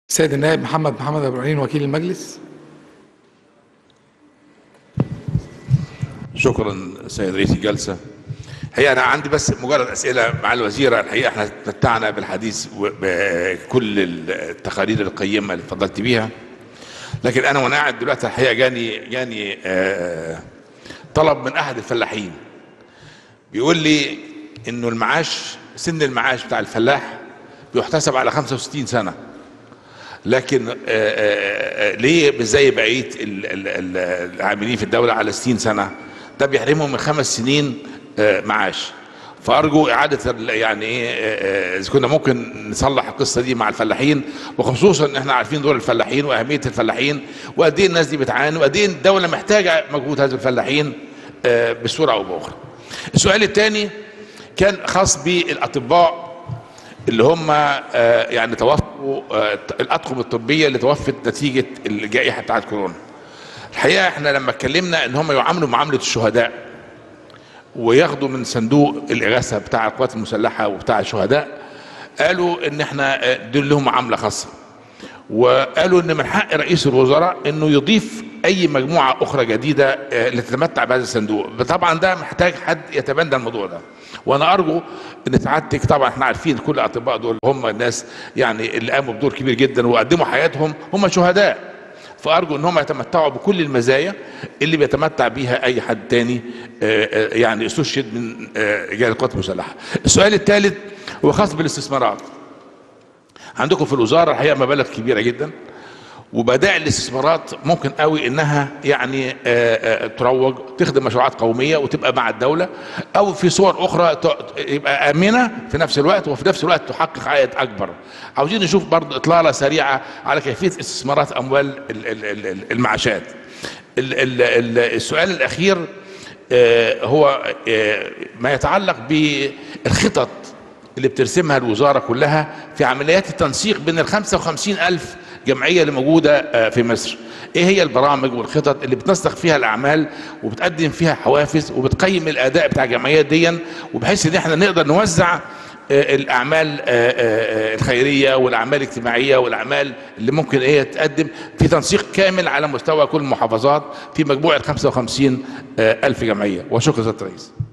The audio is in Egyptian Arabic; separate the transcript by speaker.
Speaker 1: السيد النائب محمد محمد ابراهيم وكيل المجلس
Speaker 2: شكرا سيد رئيس الجلسه هي انا عندي بس مجرد اسئله مع الوزيره الحقيقه احنا تمتعنا بالحديث بكل التقارير القيمه اللي اتفضلت بيها لكن انا وانا قاعد دلوقتي الحقيقه جاني جاني آه، طلب من احد الفلاحين بيقول لي انه المعاش سن المعاش بتاع الفلاح بيحتسب على 65 سنه لكن آه، آه، آه، ليه مش زي بقيه ال- ال- ال- العاملين في الدوله على 60 سنه ده بيحرمهم من خمس سنين آه، معاش فارجو اعاده ال- يعني ايه آه، آه، اذا كنا ممكن نصلح القصه دي مع الفلاحين وخصوصا ان احنا عارفين دور الفلاحين واهميه الفلاحين وقد ايه الناس دي بتعاني وقد ايه الدوله محتاجه مجهود هذه الفلاحين آه، بصوره او باخرى. السؤال الثاني كان خاص بالاطباء اللي هم آه، يعني توفوا آه، الاطقم الطبيه اللي توفت نتيجه الجائحه بتاعت كورونا. الحقيقه احنا لما اتكلمنا ان هم يعاملوا معامله الشهداء وياخدوا من صندوق الاغاثه بتاع القوات المسلحه وبتاع الشهداء قالوا ان احنا آه، دول لهم معامله خاصه. وقالوا ان من حق رئيس الوزراء انه يضيف اي مجموعه اخرى جديده آه، لتتمتع بهذا الصندوق طبعا ده محتاج حد يتبنى الموضوع ده وانا ارجو ان سعادتك طبعا احنا عارفين كل الاطباء دول هم الناس يعني اللي قاموا بدور كبير جدا وقدموا حياتهم هم شهداء فارجو ان هم يتمتعوا بكل المزايا اللي بيتمتع بيها اي حد تاني آه، آه، يعني استشهد من آه، رجال القوات المسلحه السؤال الثالث هو خاص بالاستثمارات عندكم في الوزاره الحقيقه مبالغ كبيره جدا وبدائل الاستثمارات ممكن قوي انها يعني آه، آه، تروج تخدم مشروعات قوميه وتبقى مع الدوله او في صور اخرى ت- يبقى امنه في نفس الوقت وفي نفس الوقت تحقق عائد اكبر. عاوزين نشوف برضه اطلاله سريعه على كيفيه استثمارات اموال ال- ال- ال- ال- المعاشات. ال- ال- ال- السؤال الاخير آه، هو آه، ما يتعلق بالخطط اللي بترسمها الوزارة كلها في عمليات التنسيق بين ال 55 ألف جمعية اللي موجودة آه، في مصر ايه هي البرامج والخطط اللي بتنسق فيها الاعمال وبتقدم فيها حوافز وبتقيم الاداء بتاع الجمعيات دي وبحيث ان احنا نقدر نوزع آه، الاعمال آه، آه، آه، الخيريه والاعمال الاجتماعيه والاعمال اللي ممكن ايه تقدم في تنسيق كامل على مستوى كل المحافظات في مجموعه 55 آه، الف جمعيه وشكرا سياده الرئيس